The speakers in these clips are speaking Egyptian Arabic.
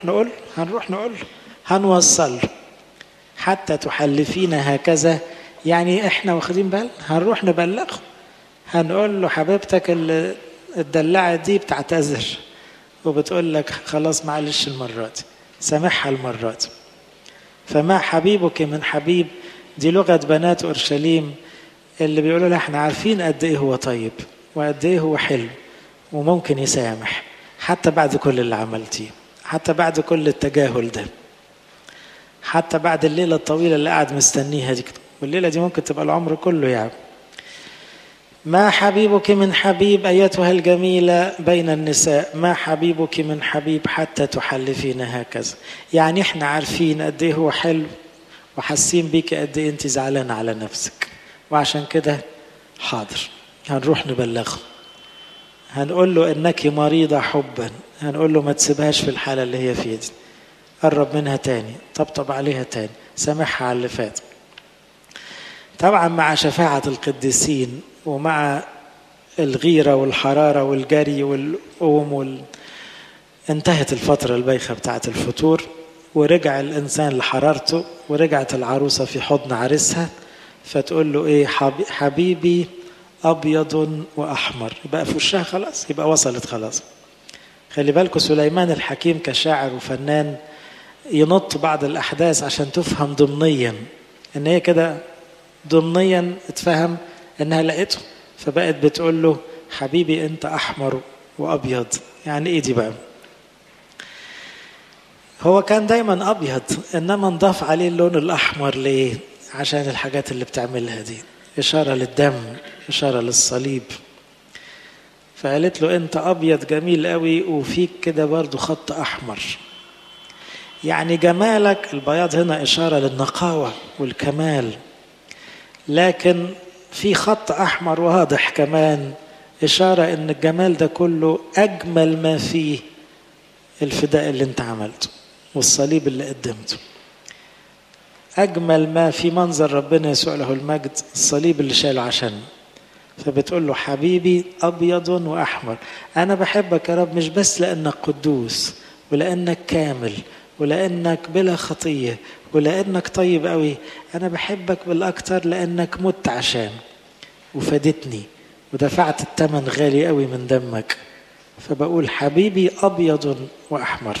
نقول هنروح نقول هنوصل حتى تحلفينا هكذا يعني احنا واخدين بال هنروح نبلغه هنقول له حبيبتك اللي الدلعة دي بتعتذر وبتقول لك خلاص معلش المرة دي سامحها المرة دي فما حبيبك من حبيب دي لغة بنات أورشليم اللي بيقولوا لها احنا عارفين قد ايه هو طيب وقد ايه هو حلو وممكن يسامح حتى بعد كل اللي عملتيه حتى بعد كل التجاهل ده حتى بعد الليلة الطويلة اللي قاعد مستنيها دي والليلة دي ممكن تبقى العمر كله يعني ما حبيبك من حبيب أيتها الجميلة بين النساء ما حبيبك من حبيب حتى تحلفين هكذا يعني احنا عارفين قد ايه هو حلو وحاسين بيك قد ايه انت زعلانة على نفسك وعشان كده حاضر هنروح نبلغه هنقول له انك مريضة حبا هنقول له ما تسيبهاش في الحالة اللي هي فيها دي قرب منها تاني طبطب عليها تاني سامحها على اللي فات طبعا مع شفاعة القديسين ومع الغيرة والحرارة والجري والقوم وال... انتهت الفترة البايخة بتاعت الفتور ورجع الإنسان لحرارته ورجعت العروسة في حضن عريسها فتقول له إيه حبيبي أبيض وأحمر يبقى في وشها خلاص يبقى وصلت خلاص خلي بالكم سليمان الحكيم كشاعر وفنان ينط بعض الأحداث عشان تفهم ضمنيا إن هي كده ضمنيا اتفهم إنها لقيته فبقت بتقول له حبيبي أنت أحمر وأبيض يعني إيه دي بقى هو كان دايما أبيض إنما نضاف عليه اللون الأحمر ليه عشان الحاجات اللي بتعملها دي إشارة للدم إشارة للصليب فقالت له أنت أبيض جميل قوي وفيك كده برضو خط أحمر يعني جمالك البياض هنا إشارة للنقاوة والكمال لكن في خط أحمر واضح كمان إشارة إن الجمال ده كله أجمل ما فيه الفداء اللي أنت عملته والصليب اللي قدمته أجمل ما في منظر ربنا يسوع له المجد الصليب اللي شاله عشان فبتقول له حبيبي أبيض وأحمر أنا بحبك يا رب مش بس لأنك قدوس ولأنك كامل ولأنك بلا خطية ولأنك طيب قوي أنا بحبك بالأكتر لأنك مت عشان وفادتني ودفعت الثمن غالي قوي من دمك فبقول حبيبي أبيض وأحمر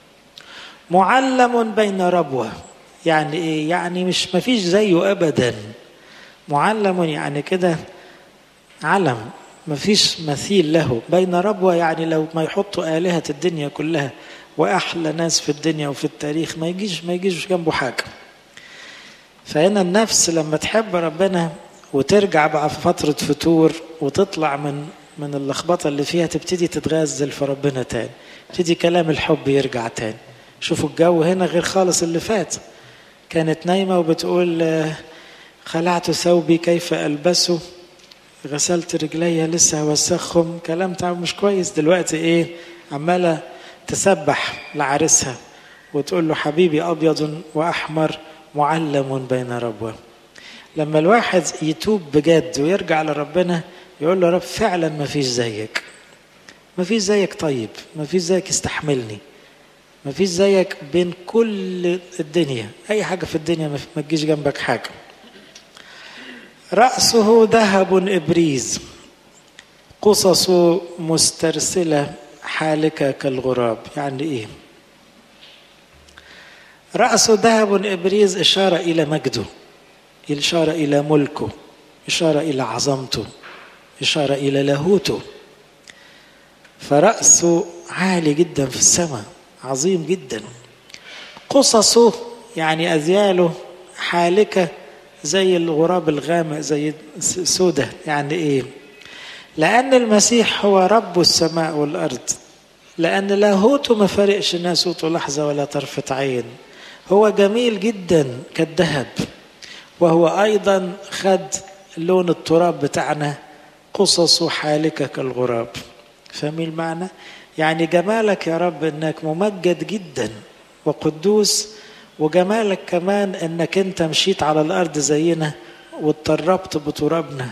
معلم بين ربوة يعني إيه يعني مش مفيش زيه أبدا معلم يعني كده علم مفيش مثيل له بين ربوة يعني لو ما يحطوا آلهة الدنيا كلها وأحلى ناس في الدنيا وفي التاريخ ما يجيش ما يجيش جنبه حاجة فهنا النفس لما تحب ربنا وترجع بقى في فترة فتور وتطلع من من اللخبطة اللي فيها تبتدي تتغزل في ربنا تاني تبتدي كلام الحب يرجع تاني شوفوا الجو هنا غير خالص اللي فات كانت نايمة وبتقول خلعت ثوبي كيف ألبسه غسلت رجلي لسه هوسخهم كلام تعب مش كويس دلوقتي ايه عمالة تسبح لعريسها وتقول له حبيبي أبيض وأحمر معلم بين ربوه لما الواحد يتوب بجد ويرجع لربنا يقول له رب فعلا ما فيش زيك ما فيش زيك طيب ما فيش زيك يستحملني ما فيش زيك بين كل الدنيا اي حاجة في الدنيا ما تجيش جنبك حاجة رأسه ذهب إبريز قصص مسترسلة حالكة كالغراب يعني إيه رأسه ذهب إبريز إشارة إلى مجده إشارة إلى ملكه إشارة إلى عظمته إشارة إلى لاهوته فرأسه عالي جدا في السماء عظيم جدا قصصه يعني أذياله حالكة زي الغراب الغامق زي سودة يعني إيه لأن المسيح هو رب السماء والأرض لأن لاهوته ما فرقش ناسوته لحظة ولا طرفة عين هو جميل جدا كالذهب وهو أيضا خد لون التراب بتاعنا قصصه حالكة كالغراب فاهمين المعنى؟ يعني جمالك يا رب انك ممجد جدا وقدوس وجمالك كمان انك انت مشيت على الارض زينا واتطربت بترابنا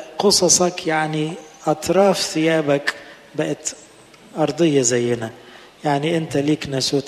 فقصصك يعني اطراف ثيابك بقت ارضيه زينا يعني انت ليك ناسوت